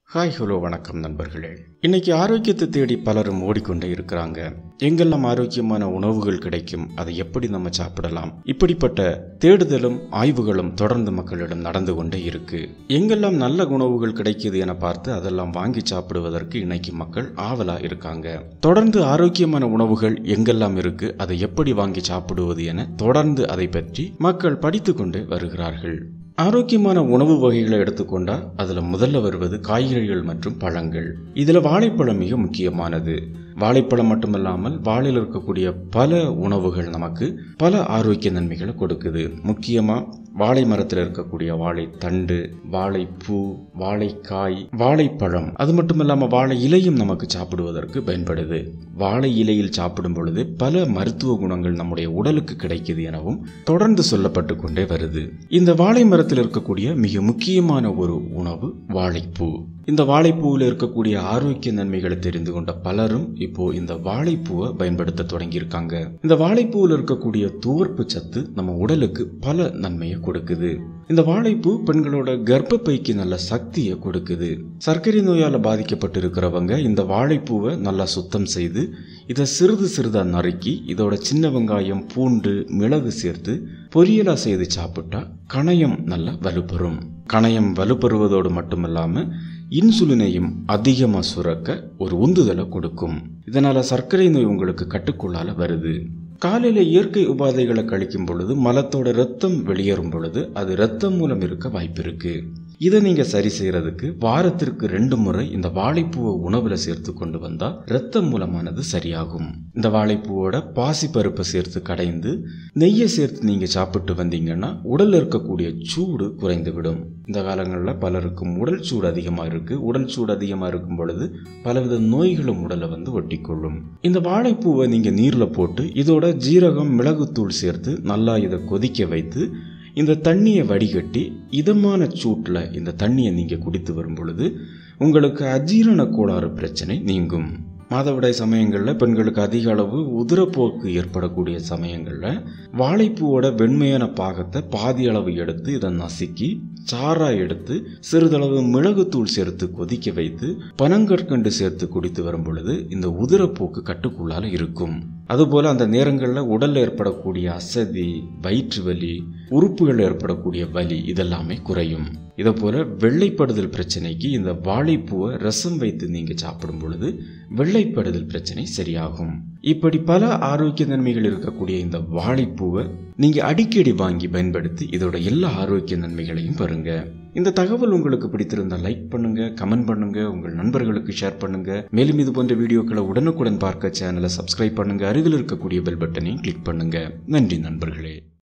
hi hello வணக்கம் நண்பர்களே இன்னைக்கு ஆரோக்கியத்தை தேடி பலரும் ஓடிக்கொண்டே இருக்கிறாங்க எங்கெல்லாம் ஆரோக்கியமான உணவுகள் கிடைக்கும் அதை எப்படி நம்ம சாப்பிடலாம் இப்படிப்பட்ட தேடுதலும் ஆய்வுகளும் தொடர்ந்து மக்களிடம் நடந்து கொண்டே இருக்கு எங்கெல்லாம் நல்ல உணவுகள் கிடைக்குது என பார்த்து அதெல்லாம் வாங்கி சாப்பிடுவதற்கு இன்னைக்கு மக்கள் ஆவலா இருக்காங்க தொடர்ந்து ஆரோக்கியமான உணவுகள் எங்கெல்லாம் இருக்கு அதை எப்படி வாங்கி சாப்பிடுவது என தொடர்ந்து அதை பற்றி மக்கள் படித்துக் கொண்டு வருகிறார்கள் ஆரோக்கியமான உணவு வகைகளை எடுத்துக்கொண்டா அதுல முதல்ல வருவது காய்கறிகள் மற்றும் பழங்கள் இதுல வாழைப்பழம் மிக முக்கியமானது வாழைப்பழம் மட்டுமல்லாமல் வாழையில் இருக்கக்கூடிய பல உணவுகள் நமக்கு பல ஆரோக்கிய நன்மைகளை கொடுக்குது முக்கியமா வாழை மரத்தில் இருக்கக்கூடிய வாழைத்தண்டு வாழைப்பூ வாழைக்காய் வாழைப்பழம் அது மட்டும் இல்லாமல் வாழை இலையும் நமக்கு சாப்பிடுவதற்கு பயன்படுது வாழை இலையில் சாப்பிடும் பொழுது பல மருத்துவ குணங்கள் நம்முடைய உடலுக்கு கிடைக்குது எனவும் தொடர்ந்து சொல்லப்பட்டு கொண்டே வருது இந்த வாழை மரத்தில் இருக்கக்கூடிய மிக முக்கியமான ஒரு உணவு வாழைப்பூ இந்த வாழைப்பூவில் இருக்கக்கூடிய ஆரோக்கிய நன்மைகளை தெரிந்து கொண்ட பலரும் இப்போ இந்த வாழைப்பூவை பயன்படுத்த தொடங்கியிருக்காங்க இந்த வாழைப்பூவில் இருக்கக்கூடிய துவர்ப்பு சத்து நம்ம உடலுக்கு பல நன்மையை கொடுக்குது இந்த வாழைப்பூ பெண்களோட கர்ப்பப்பைக்கு நல்ல சக்தியை கொடுக்குது சர்க்கரை நோயால் பாதிக்கப்பட்டு இருக்கிறவங்க இந்த வாழைப்பூவை நல்லா சுத்தம் செய்து இதை சிறிது சிறிதா நறுக்கி இதோட சின்ன வெங்காயம் பூண்டு மிளகு சேர்த்து பொரியலா செய்து சாப்பிட்டா கணையம் நல்லா வலுப்பெறும் கணையம் வலுப்பெறுவதோடு மட்டுமல்லாமல் இன்சுலினையும் அதிகமாக சுரக்க ஒரு உந்துதலை கொடுக்கும் இதனால சர்க்கரை நோய் உங்களுக்கு கட்டுக்குள்ளால வருது காலையில இயற்கை உபாதைகளை கழிக்கும் பொழுது மலத்தோட ரத்தம் வெளியேறும் பொழுது அது ரத்தம் மூலம் இருக்க வாய்ப்பு இருக்கு இதை நீங்க சரி செய்யறதுக்கு வாரத்திற்கு ரெண்டு முறை இந்த வாழைப்பூவை உணவுல சேர்த்து கொண்டு வந்தா ரத்த மூலமானது சரியாகும் இந்த வாழைப்பூவோட பாசி பருப்பை சேர்த்து கடைந்து நெய்யை சேர்த்து நீங்க சாப்பிட்டு வந்தீங்கன்னா உடல்ல இருக்கக்கூடிய சூடு குறைந்து விடும் இந்த காலங்களில் பலருக்கும் உடல் சூடு அதிகமாக இருக்கு உடல் சூடு அதிகமாக இருக்கும் பொழுது பலவித நோய்களும் உடலை வந்து ஒட்டிக்கொள்ளும் இந்த வாழைப்பூவை நீங்க நீர்ல போட்டு இதோட ஜீரகம் மிளகுத்தூள் சேர்த்து நல்லா இதை கொதிக்க வைத்து இந்த தண்ணியை வடிகட்டி இதமான சூட்டில் இந்த தண்ணியை நீங்கள் குடித்து வரும் பொழுது உங்களுக்கு அஜீரண கோளாறு பிரச்சனை நீங்கும் மாதவிடாய் சமயங்களில் பெண்களுக்கு அதிக அளவு உதிரப்போக்கு ஏற்படக்கூடிய சமயங்களில் வாழைப்பூவோட வெண்மையான பாகத்தை பாதி அளவு எடுத்து இதை நசுக்கி சாரா எடுத்து சிறிதளவு மிளகுத்தூள் சேர்த்து கொதிக்க வைத்து பனங்கற்கண்டு சேர்த்து குடித்து வரும் பொழுது இந்த உதிரப்போக்கு கட்டுக்குள்ளால இருக்கும் அதுபோல அந்த நேரங்களில் உடல்ல ஏற்படக்கூடிய அசதி வயிற்று வலி உறுப்புகள் ஏற்படக்கூடிய வலி இதெல்லாமே குறையும் இதை போல வெள்ளைப்படுதல் பிரச்சனைக்கு இந்த வாழைப்பூவை ரசம் வைத்து நீங்க சாப்பிடும் பொழுது வெள்ளைப்படுதல் பிரச்சனை சரியாகும் இப்படி பல ஆரோக்கிய நன்மைகள் இருக்கக்கூடிய இந்த வாழைப்பூவை நீங்க அடிக்கடி வாங்கி பயன்படுத்தி இதோட எல்லா ஆரோக்கிய நன்மைகளையும் பாருங்க இந்த தகவல் உங்களுக்கு பிடித்திருந்தால் லைக் பண்ணுங்க கமெண்ட் பண்ணுங்க உங்கள் நண்பர்களுக்கு ஷேர் பண்ணுங்க மேலும் இது போன்ற வீடியோக்களை உடனுக்குடன் பார்க்க சேனலை சப்ஸ்கிரைப் பண்ணுங்க அருகில் இருக்கக்கூடிய பெல் பட்டனையும் கிளிக் பண்ணுங்க நன்றி நண்பர்களே